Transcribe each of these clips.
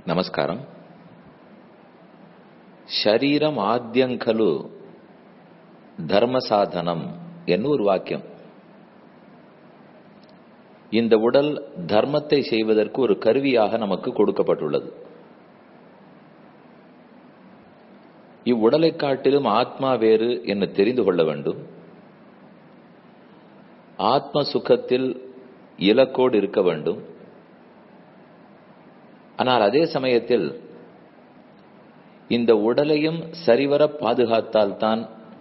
నమస్కారం శరీరం ఆద్యం ఖలు தர்ம சாதனம் என்ன ஒரு வாக்கியம் இந்த உடல் தர்மத்தை செய்வதற்கு ஒரு கருவியாக நமக்கு கொடுக்கப்பட்டுள்ளது இவ்வுடலை காட்டிலும் ஆத்மா வேறு என்று தெரிந்து கொள்ள வேண்டும் ஆத்ம சுகத்தில் இலக்கோடு இருக்க வேண்டும் ஆனால் அதே சமயத்தில் இந்த உடலையும் சரிவர பாதுகாத்தால்தான்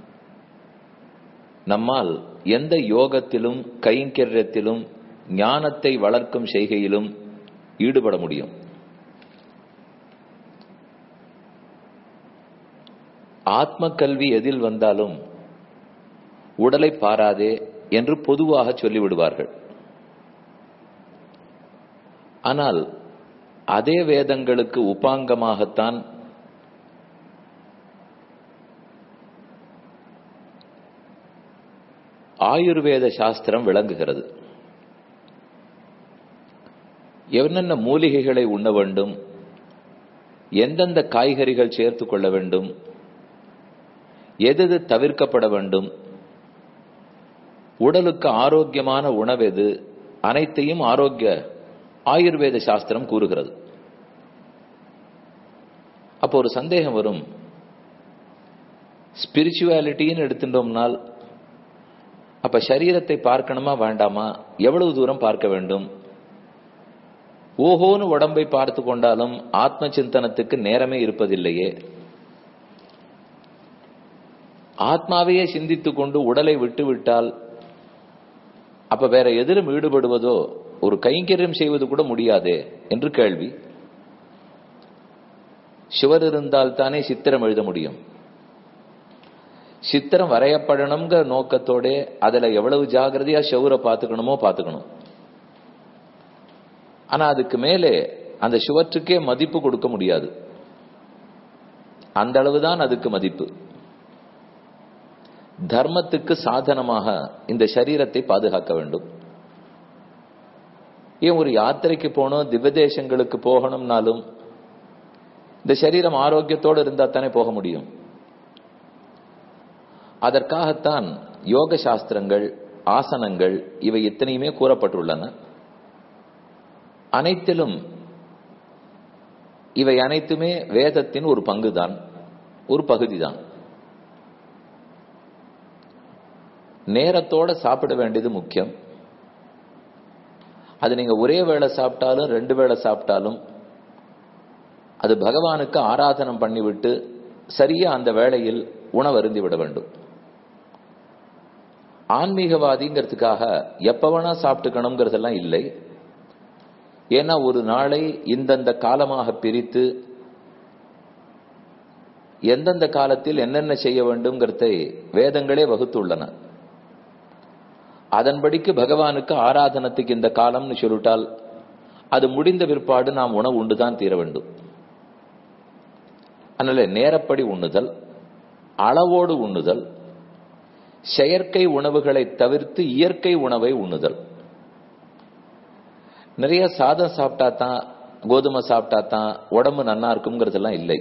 நம்மால் எந்த யோகத்திலும் கைங்கரியத்திலும் ஞானத்தை வளர்க்கும் செய்கையிலும் ஈடுபட முடியும் ஆத்ம கல்வி எதில் வந்தாலும் உடலை பாராதே என்று பொதுவாக சொல்லிவிடுவார்கள் ஆனால் அதே வேதங்களுக்கு உபாங்கமாகத்தான் ஆயுர்வேத சாஸ்திரம் விளங்குகிறது என்னென்ன மூலிகைகளை உண்ண வேண்டும் எந்தெந்த காய்கறிகள் சேர்த்து கொள்ள வேண்டும் எது தவிர்க்கப்பட வேண்டும் உடலுக்கு ஆரோக்கியமான உணவெது அனைத்தையும் ஆரோக்கிய ஆயுர்வேத சாஸ்திரம் கூறுகிறது அப்போ ஒரு சந்தேகம் வரும் ஸ்பிரிச்சுவாலிட்டின்னு எடுத்துட்டோம்னால் அப்ப சரீரத்தை பார்க்கணுமா வேண்டாமா எவ்வளவு தூரம் பார்க்க வேண்டும் ஓஹோன்னு உடம்பை பார்த்து கொண்டாலும் ஆத்ம சிந்தனத்துக்கு நேரமே இருப்பதில்லையே ஆத்மாவையே சிந்தித்துக் கொண்டு உடலை விட்டு விட்டால் அப்ப வேற எதிலும் ஈடுபடுவதோ ஒரு கைங்கரியம் செய்வது கூட முடியாதே என்று கேள்வி சுவர் இருந்தால் தானே சித்திரம் எழுத முடியும் சித்திரம் வரையப்படணுங்கிற நோக்கத்தோட அதுல எவ்வளவு ஜாகிரதையா செவரை பார்த்துக்கணுமோ பார்த்துக்கணும் ஆனா அதுக்கு மேலே அந்த சுவற்றுக்கே மதிப்பு கொடுக்க முடியாது அந்த அளவுதான் அதுக்கு மதிப்பு தர்மத்துக்கு சாதனமாக இந்த சரீரத்தை பாதுகாக்க வேண்டும் ஏன் ஒரு யாத்திரைக்கு போனோம் திவ்யதேசங்களுக்கு போகணும்னாலும் இந்த சரீரம் ஆரோக்கியத்தோடு இருந்தா தானே போக முடியும் அதற்காகத்தான் யோக சாஸ்திரங்கள் ஆசனங்கள் இவை இத்தனையுமே கூறப்பட்டுள்ளன அனைத்திலும் இவை அனைத்துமே வேதத்தின் ஒரு பங்குதான் ஒரு பகுதிதான் நேரத்தோட சாப்பிட வேண்டியது முக்கியம் அது நீங்க ஒரே வேளை சாப்பிட்டாலும் ரெண்டு வேளை சாப்பிட்டாலும் அது பகவானுக்கு ஆராதனம் பண்ணிவிட்டு சரியா அந்த வேளையில் உணவருந்தி விட வேண்டும் ஆன்மீகவாதிங்கிறதுக்காக எப்ப வேணா சாப்பிட்டுக்கணுங்கிறதெல்லாம் இல்லை ஏன்னா ஒரு நாளை இந்தந்த காலமாக பிரித்து எந்தெந்த காலத்தில் என்னென்ன செய்ய வேண்டும்ங்கிறதை வேதங்களே வகுத்துள்ளன அதன்படிக்கு பகவானுக்கு ஆராதனத்துக்கு இந்த காலம்னு சொல்லிட்டால் அது முடிந்த பிற்பாடு நாம் உணவு உண்டுதான் தீர வேண்டும் அதனால நேரப்படி உண்ணுதல் அளவோடு உண்ணுதல் செயற்கை உணவுகளை தவிர்த்து இயற்கை உணவை உண்ணுதல் நிறைய சாதம் சாப்பிட்டா தான் கோதுமை சாப்பிட்டா தான் உடம்பு நன்னா இருக்குங்கிறதெல்லாம் இல்லை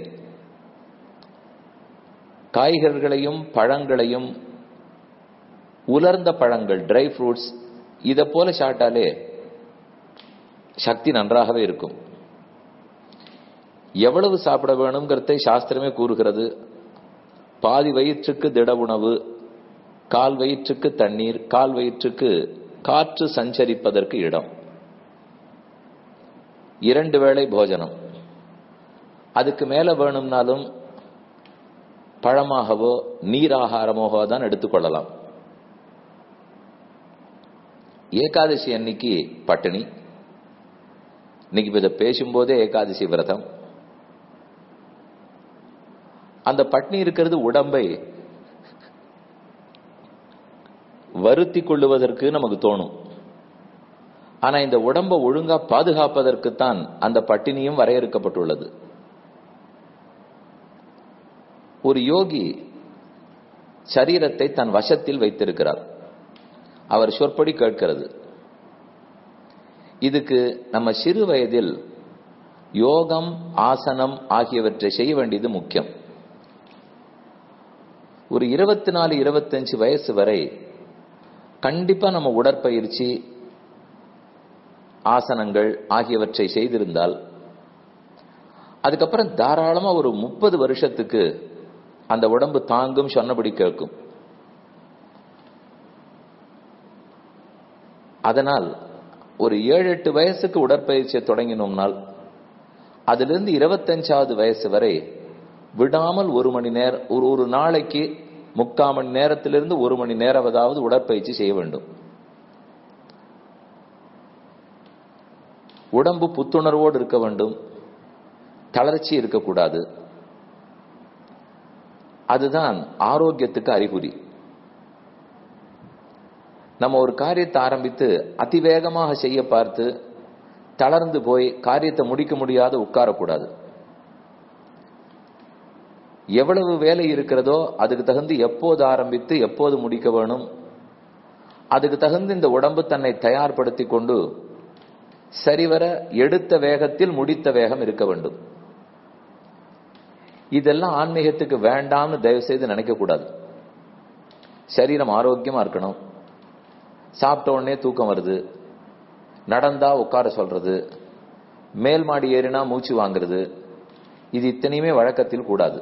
காய்கறிகளையும் பழங்களையும் உலர்ந்த பழங்கள் ட்ரை ஃப்ரூட்ஸ் இதை போல சாப்பிட்டாலே சக்தி நன்றாகவே இருக்கும் எவ்வளவு சாப்பிட வேணுங்கிறதை சாஸ்திரமே கூறுகிறது பாதி வயிற்றுக்கு திட உணவு கால் வயிற்றுக்கு தண்ணீர் கால் வயிற்றுக்கு காற்று சஞ்சரிப்பதற்கு இடம் இரண்டு வேளை போஜனம் அதுக்கு மேல வேணும்னாலும் பழமாகவோ நீராகாரமாகவோ தான் எடுத்துக்கொள்ளலாம் ஏகாதசி அன்னைக்கு பட்டினி இன்னைக்கு இதை பேசும்போதே ஏகாதசி விரதம் அந்த பட்னி இருக்கிறது உடம்பை வருத்தி கொள்ளுவதற்கு நமக்கு தோணும் ஆனா இந்த உடம்பை ஒழுங்கா பாதுகாப்பதற்குத்தான் அந்த பட்டினியும் வரையறுக்கப்பட்டுள்ளது ஒரு யோகி சரீரத்தை தன் வசத்தில் வைத்திருக்கிறார் அவர் சொற்படி கேட்கிறது இதுக்கு நம்ம சிறு வயதில் யோகம் ஆசனம் ஆகியவற்றை செய்ய வேண்டியது முக்கியம் ஒரு இருபத்தி நாலு இருபத்தஞ்சு வயசு வரை கண்டிப்பா நம்ம உடற்பயிற்சி ஆசனங்கள் ஆகியவற்றை செய்திருந்தால் அதுக்கப்புறம் தாராளமா ஒரு முப்பது வருஷத்துக்கு அந்த உடம்பு தாங்கும் சொன்னபடி கேட்கும் அதனால் ஒரு ஏழு எட்டு வயசுக்கு உடற்பயிற்சியை தொடங்கினோம்னால் அதிலிருந்து இருபத்தஞ்சாவது வயசு வரை விடாமல் ஒரு மணி நேரம் ஒரு ஒரு நாளைக்கு முக்கால் மணி நேரத்திலிருந்து ஒரு மணி நேரமாவது உடற்பயிற்சி செய்ய வேண்டும் உடம்பு புத்துணர்வோடு இருக்க வேண்டும் தளர்ச்சி இருக்கக்கூடாது அதுதான் ஆரோக்கியத்துக்கு அறிகுறி நம்ம ஒரு காரியத்தை ஆரம்பித்து அதிவேகமாக செய்ய பார்த்து தளர்ந்து போய் காரியத்தை முடிக்க முடியாத உட்காரக்கூடாது எவ்வளவு வேலை இருக்கிறதோ அதுக்கு தகுந்து எப்போது ஆரம்பித்து எப்போது முடிக்க வேணும் அதுக்கு தகுந்து இந்த உடம்பு தன்னை தயார்படுத்தி கொண்டு சரிவர எடுத்த வேகத்தில் முடித்த வேகம் இருக்க வேண்டும் இதெல்லாம் ஆன்மீகத்துக்கு வேண்டாம்னு தயவு செய்து நினைக்க கூடாது சரீரம் ஆரோக்கியமா இருக்கணும் சாப்பிட்ட உடனே தூக்கம் வருது நடந்தா உட்கார சொல்றது மேல் மாடி ஏறினா மூச்சு வாங்குறது இது இத்தனையுமே வழக்கத்தில் கூடாது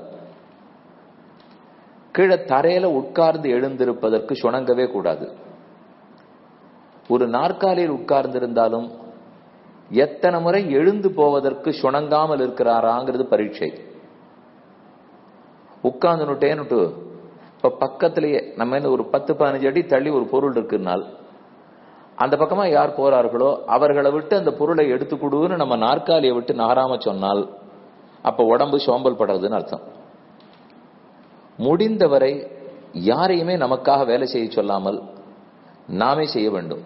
கீழே தரையில உட்கார்ந்து எழுந்திருப்பதற்கு சுணங்கவே கூடாது ஒரு நாற்காலியில் உட்கார்ந்திருந்தாலும் எத்தனை முறை எழுந்து போவதற்கு சுணங்காமல் இருக்கிறாராங்கிறது பரீட்சை உட்கார்ந்துட்டேன்னுட்டு இப்ப பக்கத்திலேயே நம்ம என்ன ஒரு பத்து பதினஞ்சு அடி தள்ளி ஒரு பொருள் இருக்குனால் அந்த பக்கமா யார் போறார்களோ அவர்களை விட்டு அந்த பொருளை எடுத்து கொடுன்னு நம்ம நாற்காலியை விட்டு நகராம சொன்னால் அப்ப உடம்பு சோம்பல் படுறதுன்னு அர்த்தம் முடிந்தவரை யாரையுமே நமக்காக வேலை செய்ய சொல்லாமல் நாமே செய்ய வேண்டும்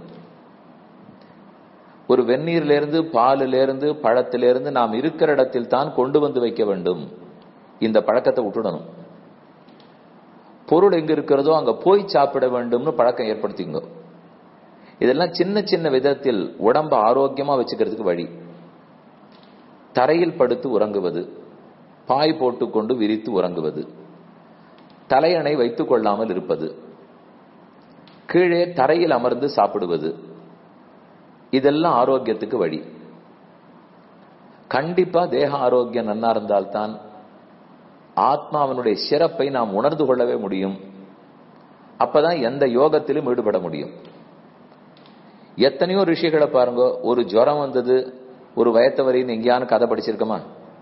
ஒரு வெந்நீரிலிருந்து பாலிலிருந்து பழத்திலிருந்து நாம் இருக்கிற இடத்தில் தான் கொண்டு வந்து வைக்க வேண்டும் இந்த பழக்கத்தை விட்டுடணும் பொருள் எங்க இருக்கிறதோ அங்க போய் சாப்பிட வேண்டும்னு பழக்கம் ஏற்படுத்திங்க இதெல்லாம் சின்ன சின்ன விதத்தில் உடம்ப ஆரோக்கியமா வச்சுக்கிறதுக்கு வழி தரையில் படுத்து உறங்குவது பாய் போட்டுக்கொண்டு விரித்து உறங்குவது தலையணை வைத்துக் கொள்ளாமல் இருப்பது கீழே தரையில் அமர்ந்து சாப்பிடுவது இதெல்லாம் ஆரோக்கியத்துக்கு வழி கண்டிப்பா தேக ஆரோக்கியம் நன்னா இருந்தால்தான் ஆத்மாவனுடைய சிறப்பை நாம் உணர்ந்து கொள்ளவே முடியும் அப்பதான் எந்த யோகத்திலும் ஈடுபட முடியும் எத்தனையோ ரிஷிகளை பாருங்க ஒரு ஜுரம் வந்தது ஒரு வயத்தவரின்னு எங்கேயானு கதை படிச்சிருக்கமா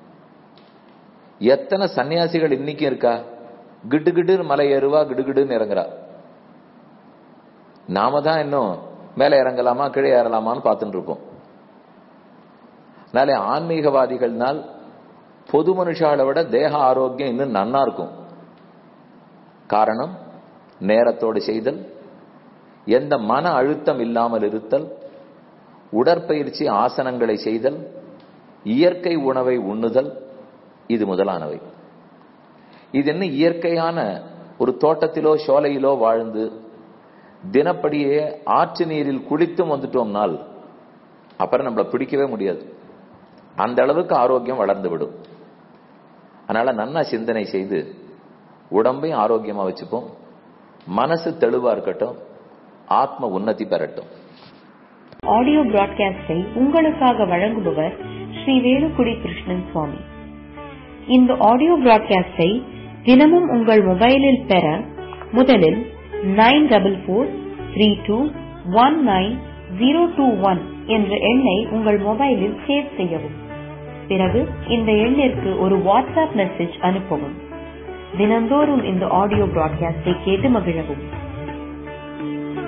எத்தனை சன்னியாசிகள் இன்னைக்கும் இருக்கா கிட்டு கிட்டு மலை ஏறுவா கிடுகிடுன்னு இறங்குறா நாம தான் இன்னும் மேலே இறங்கலாமா கீழே ஏறலாமான்னு பார்த்துட்டு இருப்போம் அதனால ஆன்மீகவாதிகள்னால் பொது மனுஷால விட தேக ஆரோக்கியம் இன்னும் நன்னா இருக்கும் காரணம் நேரத்தோடு செய்தல் எந்த மன அழுத்தம் இல்லாமல் இருத்தல் உடற்பயிற்சி ஆசனங்களை செய்தல் இயற்கை உணவை உண்ணுதல் இது முதலானவை இது என்ன இயற்கையான ஒரு தோட்டத்திலோ சோலையிலோ வாழ்ந்து தினப்படியே ஆற்று நீரில் குளித்தும் வந்துட்டோம்னால் அப்புறம் நம்மளை பிடிக்கவே முடியாது அந்த அளவுக்கு ஆரோக்கியம் வளர்ந்து விடும் அதனால நன்னா சிந்தனை செய்து உடம்பையும் ஆரோக்கியமா வச்சுப்போம் மனசு தெளிவா இருக்கட்டும் ஆத்ம உன்னதி பெறட்டும் ஆடியோ பிராட்காஸ்டை உங்களுக்காக வழங்குபவர் ஸ்ரீ வேலுக்குடி கிருஷ்ணன் சுவாமி இந்த ஆடியோ பிராட்காஸ்டை தினமும் உங்கள் மொபைலில் பெற முதலில் nine double four three two one nine zero two one என்ற எண்ணை உங்கள் மொபைலில் சேவ் செய்யவும் பிறகு இந்த எண்ணிற்கு ஒரு வாட்ஸ்அப் மெசேஜ் அனுப்பவும் தினந்தோறும் இந்த ஆடியோ பிராட்காஸ்டை கேட்டு மகிழவும்